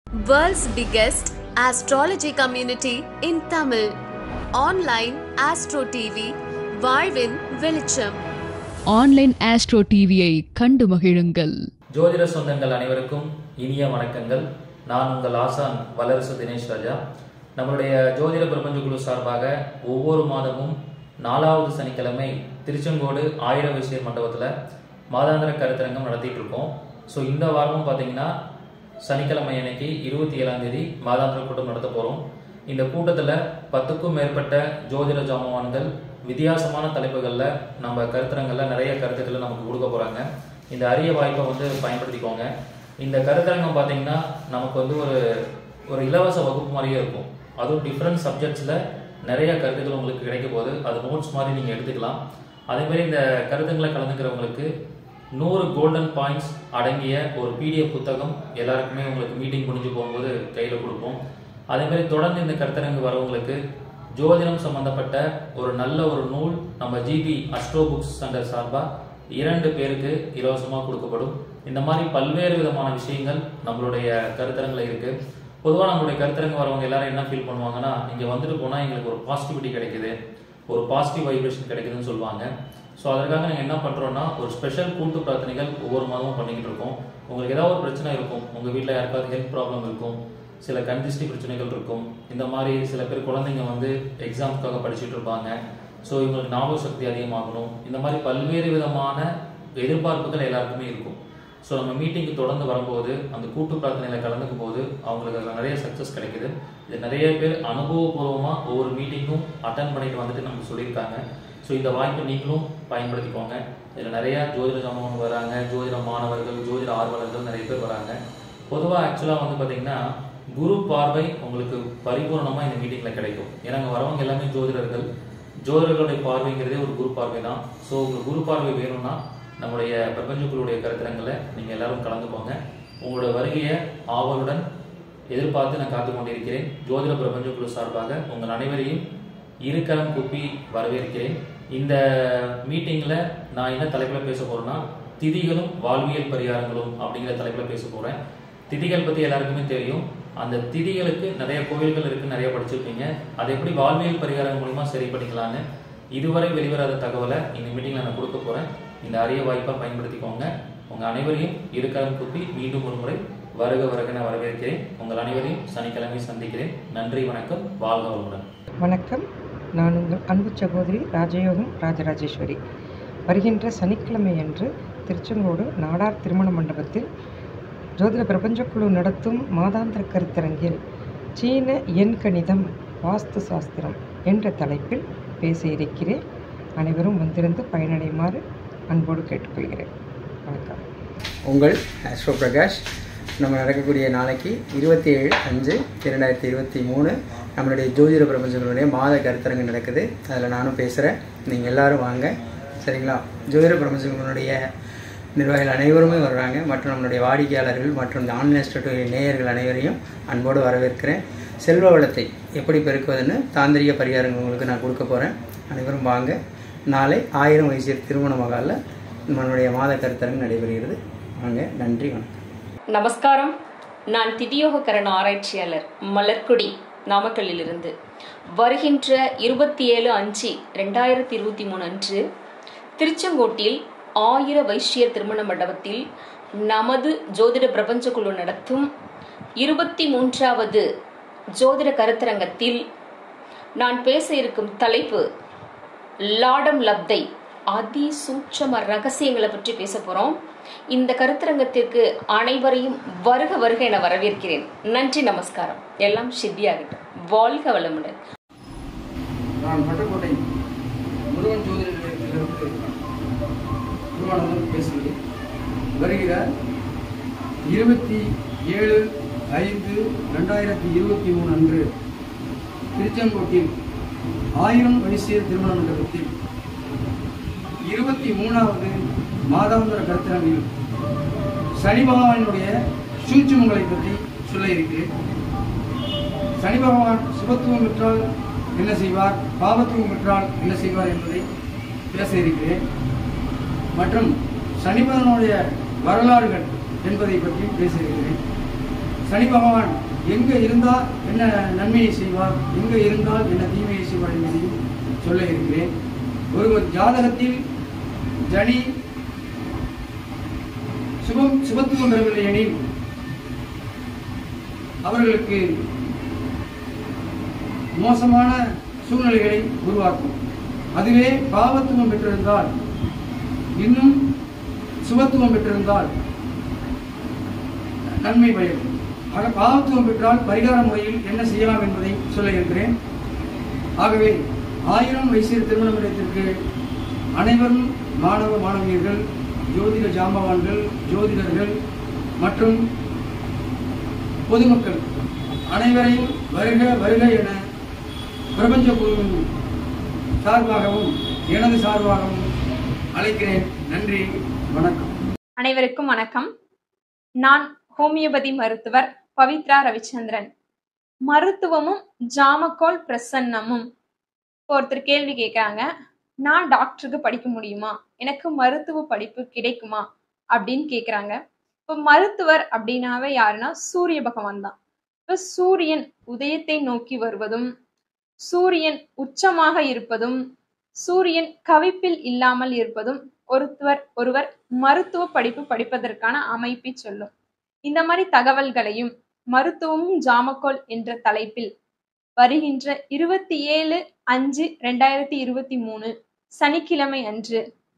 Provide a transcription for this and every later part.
World's biggest astrology community in Tamil. Online Astro TV, வாழ்வின் வெளிச்சம் online astro டிவியை கண்டு மகிழுங்கள் ஜோதிட சொந்தங்கள் அனைவருக்கும் இனிய வணக்கங்கள் நான் உங்கள் ஆசான் வல்லரசு தினேஷ் ராஜா நம்மளுடைய ஜோதிட பிரபஞ்ச குழு சார்பாக ஒவ்வொரு மாதமும் நாலாவது சனிக்கிழமை திருச்செங்கோடு ஆயிர வைசியர் மண்டபத்தில் மாதாந்திர கருத்தரங்கம் நடத்திட்டு இருக்கோம் ஸோ இந்த வாரமும் பார்த்தீங்கன்னா சனிக்கிழமை அன்னைக்கு இருபத்தி ஏழாம் தேதி மாதாந்திர கூட்டம் நடத்த போகிறோம் இந்த கூட்டத்தில் பத்துக்கும் மேற்பட்ட ஜோதிட ஜாமவான்கள் வித்தியாசமான தலைப்புகளில் நம்ம கருத்தரங்களில் நிறைய கருத்துக்களை நமக்கு கொடுக்க போகிறாங்க இந்த அரிய வாய்ப்பை வந்து பயன்படுத்திக்கோங்க இந்த கருத்தரங்கம் பார்த்தீங்கன்னா நமக்கு வந்து ஒரு ஒரு இலவச வகுப்பு மாதிரியே இருக்கும் அதுவும் டிஃப்ரெண்ட் சப்ஜெக்ட்ஸில் நிறைய கருத்துக்கள் உங்களுக்கு கிடைக்க போகுது அது நோட்ஸ் மாதிரி நீங்கள் எடுத்துக்கலாம் அதே மாதிரி இந்த கருத்துக்களை கலந்துக்கிறவங்களுக்கு நூறு கோல்டன் பாயிண்ட்ஸ் அடங்கிய ஒரு பிடிஎஃப் புத்தகம் எல்லாருக்குமே உங்களுக்கு மீட்டிங் முடிஞ்சு போகும்போது கையில் கொடுப்போம் அதே மாதிரி தொடர்ந்து இந்த கருத்தரங்கு வரவங்களுக்கு ஜோதிடம் சம்பந்தப்பட்ட ஒரு நல்ல ஒரு நூல் நம்ம ஜிபி அஸ்ட்ரோ புக்ஸ் சென்டர் சார்பாக இரண்டு பேருக்கு இலவசமாக கொடுக்கப்படும் இந்த மாதிரி பல்வேறு விதமான விஷயங்கள் நம்மளுடைய கருத்தரங்கில் இருக்கு பொதுவாக நம்மளுடைய கருத்தரங்கு வரவங்க எல்லாரும் என்ன ஃபீல் பண்ணுவாங்கன்னா இங்கே வந்துட்டு போனால் எங்களுக்கு ஒரு பாசிட்டிவிட்டி கிடைக்குது ஒரு பாசிட்டிவ் வைப்ரேஷன் கிடைக்குதுன்னு சொல்லுவாங்க ஸோ அதற்காக நாங்கள் என்ன பண்ணுறோம்னா ஒரு ஸ்பெஷல் கூட்டு பிரார்த்தனைகள் ஒவ்வொரு மாதமும் பண்ணிக்கிட்டு இருக்கோம் உங்களுக்கு ஏதாவது ஒரு பிரச்சனை இருக்கும் உங்கள் வீட்டில் யாருக்காவது ஹெல்த் ப்ராப்ளம் இருக்கும் சில கன்ஜஸ்டி பிரச்சனைகள் இருக்கும் இந்த மாதிரி சில பேர் குழந்தைங்க வந்து எக்ஸாம்ஸ்க்காக படிச்சுட்டு இருப்பாங்க ஸோ இவங்களுக்கு ஞாபக சக்தி அதிகமாகணும் இந்த மாதிரி பல்வேறு விதமான எதிர்பார்ப்புகள் எல்லாருக்குமே இருக்கும் ஸோ நம்ம மீட்டிங்க்கு தொடர்ந்து வரும்போது அந்த கூட்டு பிரார்த்தனையில் கலந்துக்கும் போது அவங்களுக்கு அதில் நிறைய சக்ஸஸ் கிடைக்குது இது நிறைய பேர் அனுபவபூர்வமாக ஒவ்வொரு மீட்டிங்கும் அட்டன் பண்ணிட்டு வந்துட்டு நமக்கு சொல்லியிருக்காங்க ஸோ இந்த வாய்ப்பை நீங்களும் பயன்படுத்திக்கோங்க இதில் நிறைய ஜோதிட சமூகம் வராங்க ஜோதிட மாணவர்கள் ஜோதிட ஆர்வலர்கள் நிறைய பேர் வராங்க பொதுவாக ஆக்சுவலாக வந்து பார்த்தீங்கன்னா குரு பார்வை உங்களுக்கு பரிபூர்ணமாக இந்த மீட்டிங்கில் கிடைக்கும் ஏன்னா அங்கே வரவங்க எல்லாமே ஜோதிடர்கள் ஜோதிடர்களுடைய பார்வைங்கிறதே ஒரு குரு பார்வை தான் ஸோ உங்களுக்கு குரு பார்வை வேணும்னா நம்முடைய பிரபஞ்சக்குழுடைய கருத்தரங்களை நீங்கள் எல்லாரும் கலந்துக்கோங்க உங்களோட வருகையை ஆவலுடன் எதிர்பார்த்து நான் காத்து கொண்டிருக்கிறேன் ஜோதிட பிரபஞ்சக்குழு சார்பாக உங்கள் அனைவரையும் இருக்கரம் குப்பி வரவேற்கிறேன் இந்த மீட்டிங்கில் நான் என்ன தலைப்பில் பேச போகிறேன்னா திதிகளும் வாழ்வியல் பரிகாரங்களும் அப்படிங்கிற தலைப்பில் பேச போகிறேன் திதிகள் பற்றி எல்லாருக்குமே தெரியும் அந்த திதிகளுக்கு நிறைய கோவில்கள் இருக்கு நிறைய படிச்சிருப்பீங்க அதை எப்படி வாழ்வியல் பரிகாரம் மூலிமா சரி பண்ணிக்கலான்னு இதுவரை வெளிவராத தகவலை இந்த மீட்டிங்கில் நான் கொடுக்க போகிறேன் இந்த அரிய வாய்ப்பை பயன்படுத்திக்கோங்க உங்கள் அனைவரையும் இருக்கரம் குப்பி மீண்டும் ஒரு முறை வருக வருக நான் வரவேற்கிறேன் உங்கள் அனைவரையும் சனிக்கிழமை சந்திக்கிறேன் நன்றி வணக்கம் வாழ்க வளமுடன் வணக்கம் நான் உங்கள் அன்பு சகோதரி ராஜயோகம் ராஜராஜேஸ்வரி வருகின்ற சனிக்கிழமை அன்று திருச்செங்கோடு நாடார் திருமண மண்டபத்தில் ஜோதிட பிரபஞ்சக்குழு நடத்தும் மாதாந்திர கருத்தரங்கில் சீன எண் கணிதம் வாஸ்து சாஸ்திரம் என்ற தலைப்பில் பேச இருக்கிறேன் அனைவரும் வந்திருந்து பயனடையுமாறு அன்போடு கேட்டுக்கொள்கிறேன் வணக்கம் உங்கள் ஆஸ்ட்ரோ பிரகாஷ் நம்ம நடக்கக்கூடிய நாளைக்கு இருபத்தி ஏழு அஞ்சு இரண்டாயிரத்தி இருபத்தி மூணு நம்மளுடைய ஜோதிட பிரபஞ்சங்களுடைய மாத கருத்தரங்கு நடக்குது அதில் நானும் பேசுகிறேன் நீங்கள் எல்லாரும் வாங்க சரிங்களா ஜோதிட பிரபஞ்சங்களுடைய நிர்வாகிகள் அனைவருமே வர்றாங்க மற்றும் நம்மளுடைய வாடிக்கையாளர்கள் மற்றும் இந்த ஆன்லைன் ஸ்டூடியோ நேயர்கள் அனைவரையும் அன்போடு வரவேற்கிறேன் செல்வ வளத்தை எப்படி பெருக்குவதுன்னு தாந்திரிக பரிகாரங்கள் உங்களுக்கு நான் கொடுக்க போகிறேன் அனைவரும் வாங்க நாளை ஆயிரம் வயசு திருமண மகாலில் நம்மளுடைய மாத கருத்தரங்கு நடைபெறுகிறது வாங்க நன்றி வணக்கம் நமஸ்காரம் நான் திதியோகக்கரண ஆராய்ச்சியாளர் மலர்கொடி நாமக்கல்லிலிருந்து வருகின்ற இருபத்தி ஏழு அஞ்சு ரெண்டாயிரத்தி இருபத்தி மூணு அன்று திருச்செங்கோட்டில் ஆயிர வைஷ்யர் திருமண மண்டபத்தில் நமது ஜோதிட பிரபஞ்ச குழு நடத்தும் இருபத்தி மூன்றாவது ஜோதிட கருத்தரங்கத்தில் நான் பேச இருக்கும் தலைப்பு லாடம் லப்தை அதி சூட்சம ரகசியங்களை பற்றி பேச போறோம் இந்த கருத்தரங்கத்திற்கு அனைவரையும் வருக வருக என வரவேற்கிறேன் நன்றி நமஸ்காரம் எல்லாம் சித்தியாகட்டும் வாழ்க வளமுடன் நான் பட்டுக்கோட்டை முருகன் ஜோதிடத்திலிருந்து குருவானந்தன் பேசுகிறேன் வருகிற இருபத்தி ஏழு ஐந்து ரெண்டாயிரத்தி இருபத்தி மூணு அன்று திருச்செங்கோட்டில் ஆயிரம் வைசிய திருமண மண்டபத்தில் இருபத்தி மூணாவது மாதாந்திர கருத்தரங்கில் சனி பகவானுடைய சூட்சுமங்களை பற்றி சொல்ல இருக்கிறேன் சனி பகவான் சுபத்துவம் பெற்றால் என்ன செய்வார் பாவத்துவம் பெற்றால் என்ன செய்வார் என்பதை பேச இருக்கிறேன் மற்றும் சனி பகவானுடைய வரலாறுகள் என்பதை பற்றி பேச இருக்கிறேன் சனி பகவான் எங்கே இருந்தால் என்ன நன்மையை செய்வார் எங்கே இருந்தால் என்ன தீமையை செய்வார் என்பதையும் சொல்ல இருக்கிறேன் ஒருவர் ஜாதகத்தில் ஜனி சுபம் சுபத்துவம் பெறவில்லை எனில் அவர்களுக்கு மோசமான சூழ்நிலைகளை உருவாக்கும் அதுவே பாவத்துவம் பெற்றிருந்தால் இன்னும் சுபத்துவம் பெற்றிருந்தால் நன்மை பயக்கும் ஆக பாவத்துவம் பெற்றால் பரிகார முறையில் என்ன செய்யலாம் என்பதை சொல்ல இருக்கிறேன் ஆகவே ஆயிரம் வயசில் திருமண நிலையத்திற்கு அனைவரும் மாணவ மாணவியர்கள் ஜோதிட ஜாம்பவான்கள் ஜோதிடர்கள் மற்றும் பொதுமக்கள் அனைவரையும் வருக வருக என பிரபஞ்ச குழுவின் சார்பாகவும் எனது சார்பாகவும் அழைக்கிறேன் நன்றி வணக்கம் அனைவருக்கும் வணக்கம் நான் ஹோமியோபதி மருத்துவர் பவித்ரா ரவிச்சந்திரன் மருத்துவமும் ஜாமக்கோல் பிரசன்னமும் இப்போ ஒருத்தர் கேள்வி கேட்குறாங்க நான் டாக்டருக்கு படிக்க முடியுமா எனக்கு மருத்துவ படிப்பு கிடைக்குமா அப்படின்னு கேட்குறாங்க இப்போ மருத்துவர் அப்படின்னாவே யாருன்னா சூரிய பகவான் தான் இப்போ சூரியன் உதயத்தை நோக்கி வருவதும் சூரியன் உச்சமாக இருப்பதும் சூரியன் கவிப்பில் இல்லாமல் இருப்பதும் ஒருத்தவர் ஒருவர் மருத்துவ படிப்பு படிப்பதற்கான அமைப்பை சொல்லும் இந்த மாதிரி தகவல்களையும் மருத்துவமும் ஜாமக்கோல் என்ற தலைப்பில் வருகின்ற இருபத்தி ஏழு அஞ்சு ரெண்டாயிரத்தி இருபத்தி மூணு சனிக்கிழமை அன்று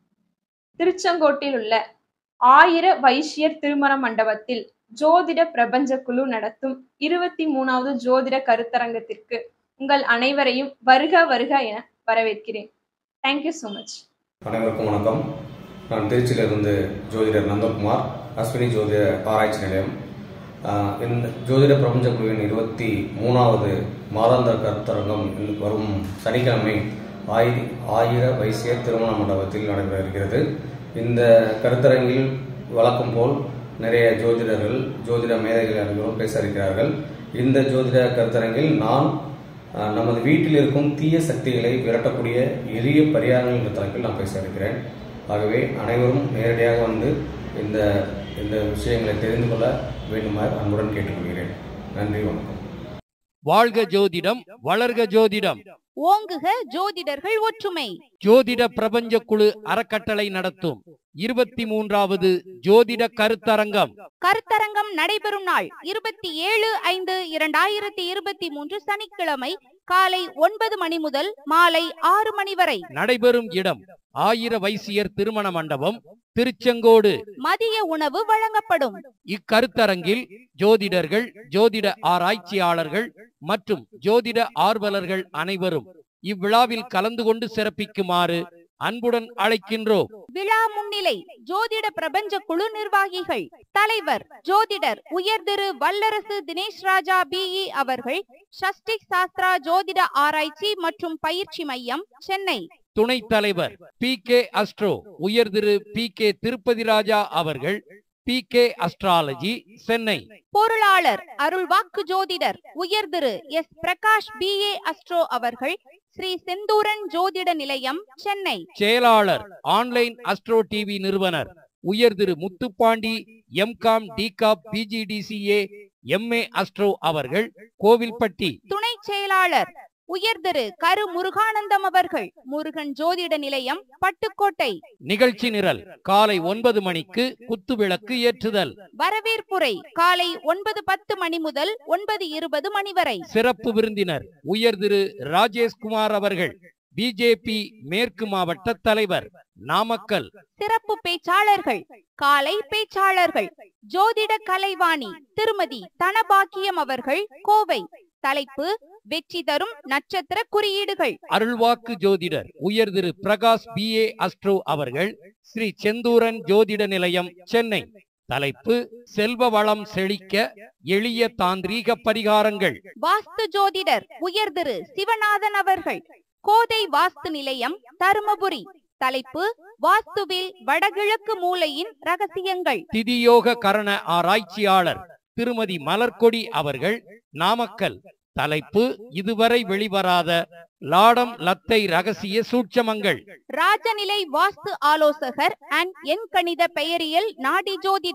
திருச்செங்கோட்டில் உள்ள ஆயிர வைஷ்யர் திருமண மண்டபத்தில் ஜோதிட பிரபஞ்ச குழு நடத்தும் இருபத்தி மூணாவது ஜோதிட கருத்தரங்கத்திற்கு உங்கள் அனைவரையும் வருக வருக என வரவேற்கிறேன் தேங்க்யூ ஸோ மச் அனைவருக்கும் வணக்கம் நான் திருச்சியிலிருந்து ஜோதிடர் நந்தகுமார் அஸ்வினி ஜோதிட ஆராய்ச்சி நிலையம் ஆஹ் இந்த ஜோதிட பிரபஞ்ச குழுவின் இருபத்தி மூணாவது மாதாந்திர கருத்தரங்கம் இந்த வரும் சனிக்கிழமை ஆயிர ஆயிர வைசியர் திருமண மண்டபத்தில் நடைபெற இருக்கிறது இந்த கருத்தரங்கில் வழக்கம் போல் நிறைய ஜோதிடர்கள் ஜோதிட மேதைகள் அனைவரும் பேச இருக்கிறார்கள் இந்த ஜோதிட கருத்தரங்கில் நான் ஆஹ், நமது வீட்டில் இருக்கும் தீய சக்திகளை விரட்டக்கூடிய எளிய பரிகாரங்கள் என்ற தலைப்பில் நான் பேச இருக்கிறேன் ஆகவே அனைவரும் நேரடியாக வந்து இந்த இந்த விஷயங்களை தெரிந்து கொள்ள வேண்டுமாறு அன்புடன் கேட்டுக்கொள்கிறேன் நன்றி வணக்கம் வாழ்க ஜோதிடம் வளர்க ஜோதிடம் ஓங்குக ஜோதிடர்கள் ஒற்றுமை ஜோதிட பிரபஞ்ச குழு அறக்கட்டளை நடத்தும் இருபத்தி மூன்றாவது ஜோதிட கருத்தரங்கம் கருத்தரங்கம் நடைபெறும் நாள் இருபத்தி ஏழு ஐந்து இரண்டாயிரத்தி இருபத்தி மூன்று சனிக்கிழமை காலை ஒன்பது மணி முதல் மாலை ஆறு மணி வரை நடைபெறும் இடம் ஆயிர வைசியர் திருமண மண்டபம் திருச்செங்கோடு மதிய உணவு வழங்கப்படும் இக்கருத்தரங்கில் ஜோதிடர்கள் ஜோதிட ஆராய்ச்சியாளர்கள் மற்றும் ஜோதிட ஆர்வலர்கள் அனைவரும் இவ்விழாவில் கலந்து கொண்டு சிறப்பிக்குமாறு அன்புடன் அழைக்கின்றோம் விழா முன்னிலை ஜோதிட பிரபஞ்ச குழு நிர்வாகிகள் தலைவர் ஜோதிடர் உயர் திரு வல்லரசு தினேஷ் ராஜா பிஇ அவர்கள் ஷஷ்டிக் சாஸ்திரா ஜோதிட ஆராய்ச்சி மற்றும் பயிற்சி மையம் சென்னை துணைத் தலைவர் பி கே அஸ்ட்ரோ உயர் திரு பி கே திருப்பதி ராஜா அவர்கள் பி கே அஸ்ட்ராலஜி சென்னை பொருளாளர் அருள்வாக்கு ஜோதிடர் உயர் திரு எஸ் பிரகாஷ் பிஏ அஸ்ட்ரோ அவர்கள் ஸ்ரீ செந்தூரன் ஜோதிட நிலையம் சென்னை செயலாளர் ஆன்லைன் அஸ்ட்ரோ டிவி நிறுவனர் உயர் திரு முத்துப்பாண்டி எம்காம் டிகாப் பிஜிடிசிஏ எம்ஏ அஸ்ட்ரோ அவர்கள் கோவில்பட்டி துணை செயலாளர் உயர் திரு கரு முருகானந்தம் அவர்கள் முருகன் ஜோதிட நிலையம் பட்டுக்கோட்டை நிகழ்ச்சி நிரல் காலை ஒன்பது மணிக்கு குத்துவிளக்கு ஏற்றுதல் வரவேற்புரை காலை ஒன்பது பத்து மணி முதல் ஒன்பது இருபது மணி வரை சிறப்பு விருந்தினர் உயர் திரு ராஜேஷ்குமார் அவர்கள் பிஜேபி மேற்கு மாவட்ட தலைவர் நாமக்கல் சிறப்பு பேச்சாளர்கள் காலை பேச்சாளர்கள் ஜோதிட கலைவாணி திருமதி தனபாக்கியம் அவர்கள் கோவை தலைப்பு வெற்றி தரும் நட்சத்திர குறியீடுகள் அருள்வாக்கு ஜோதிடர் உயர் திரு பிரகாஷ் பி ஏ அஸ்ட்ரோ அவர்கள் ஸ்ரீ செந்தூரன் ஜோதிட நிலையம் சென்னை தலைப்பு செல்வ வளம் செழிக்க எளிய தாந்திரீக பரிகாரங்கள் வாஸ்து ஜோதிடர் உயர் திரு சிவநாதன் அவர்கள் கோதை வாஸ்து நிலையம் தருமபுரி தலைப்பு வாஸ்துவில் வடகிழக்கு மூலையின் ரகசியங்கள் திதியோக கரண ஆராய்ச்சியாளர் திருமதி மலர்கொடி அவர்கள் நாமக்கல் தலைப்பு இதுவரை வெளிவராத லாடம் லத்தை ரகசிய சூட்சமங்கள் ராஜநிலை வாஸ்து ஆலோசகர் அண்ட் எண் கணித பெயரியல் நாடி ஜோதிடர்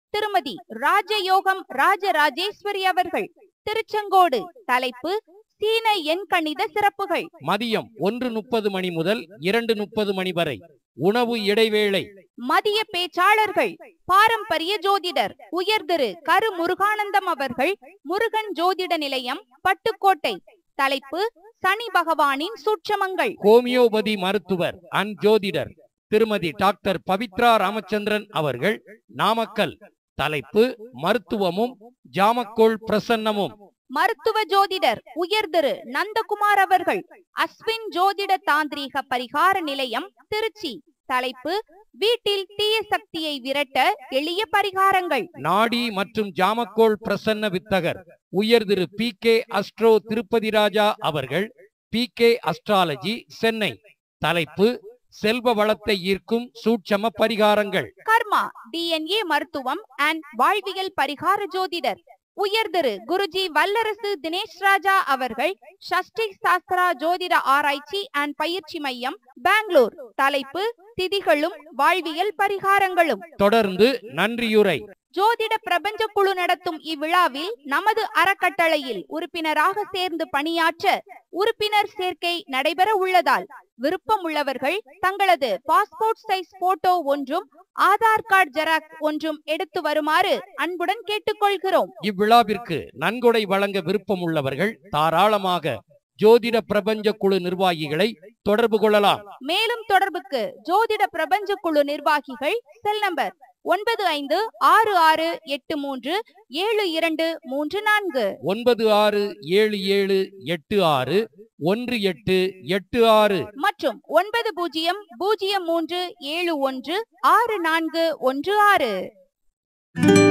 திருமதி ராஜயோகம் ராஜராஜேஸ்வரி அவர்கள் திருச்செங்கோடு தலைப்பு சீன எண்கணித சிறப்புகள் மதியம் ஒன்று முப்பது மணி முதல் இரண்டு முப்பது மணி வரை உணவு இடைவேளை மதிய பேச்சாளர்கள் பாரம்பரிய ஜோதிடர் உயர்திரு கரு முருகானந்தம் அவர்கள் முருகன் ஜோதிட நிலையம் பட்டுக்கோட்டை தலைப்பு சனி பகவானின் சூட்சமங்கள் ஹோமியோபதி மருத்துவர் அண்ட் ஜோதிடர் திருமதி டாக்டர் பவித்ரா ராமச்சந்திரன் அவர்கள் நாமக்கல் தலைப்பு மருத்துவமும் ஜாமக்கோள் பிரசன்னமும் மருத்துவ ஜோதிடர் உயர்திரு நந்தகுமார் அவர்கள் அஸ்வின் ஜோதிட தாந்திரீக பரிகார நிலையம் திருச்சி தலைப்பு வீட்டில் தீய சக்தியை விரட்ட எளிய பரிகாரங்கள் நாடி மற்றும் ஜாமக்கோள் பிரசன்ன வித்தகர் உயர் திரு P K astro Tirupathi Raja அவர்கள் பி கே அஸ்ட்ராலஜி சென்னை தலைப்பு செல்வ வளத்தை ஈர்க்கும் சூட்சம பரிகாரங்கள் கர்மா டிஎன்ஏ மருத்துவம் அண்ட் வாழ்வியல் பரிகார ஜோதிடர் உயர்திரு குருஜி வல்லரசு தினேஷ் ராஜா அவர்கள் ஷஷ்டி சாஸ்திரா ஜோதிட ஆராய்ச்சி அண்ட் பயிற்சி மையம் பெங்களூர் தலைப்பு திதிகளும் வாழ்வியல் பரிகாரங்களும் தொடர்ந்து நன்றியுரை ஜோதிட பிரபஞ்ச குழு நடத்தும் இவ்விழாவில் நமது அறக்கட்டளையில் உறுப்பினராக சேர்ந்து பணியாற்ற உறுப்பினர் சேர்க்கை நடைபெற உள்ளதால் விருப்பம் உள்ளவர்கள் தங்களது பாஸ்போர்ட் சைஸ் போட்டோ ஒன்றும் ஆதார் கார்டு ஜெராக்ஸ் ஒன்றும் எடுத்து வருமாறு அன்புடன் கேட்டுக்கொள்கிறோம் இவ்விழாவிற்கு நன்கொடை வழங்க விருப்பம் உள்ளவர்கள் தாராளமாக ஜோதிட பிரபஞ்ச குழு நிர்வாகிகளை தொடர்பு கொள்ளலாம் மேலும் தொடர்புக்கு ஜோதிட பிரபஞ்ச குழு நிர்வாகிகள் செல் நம்பர் ஒன்பது ஐந்து ஆறு ஆறு எட்டு மூன்று ஏழு இரண்டு மூன்று நான்கு ஒன்பது ஆறு ஏழு ஏழு எட்டு ஆறு ஒன்று எட்டு எட்டு ஆறு மற்றும் ஒன்பது பூஜ்ஜியம் பூஜ்ஜியம் மூன்று ஏழு ஒன்று ஆறு நான்கு ஒன்று ஆறு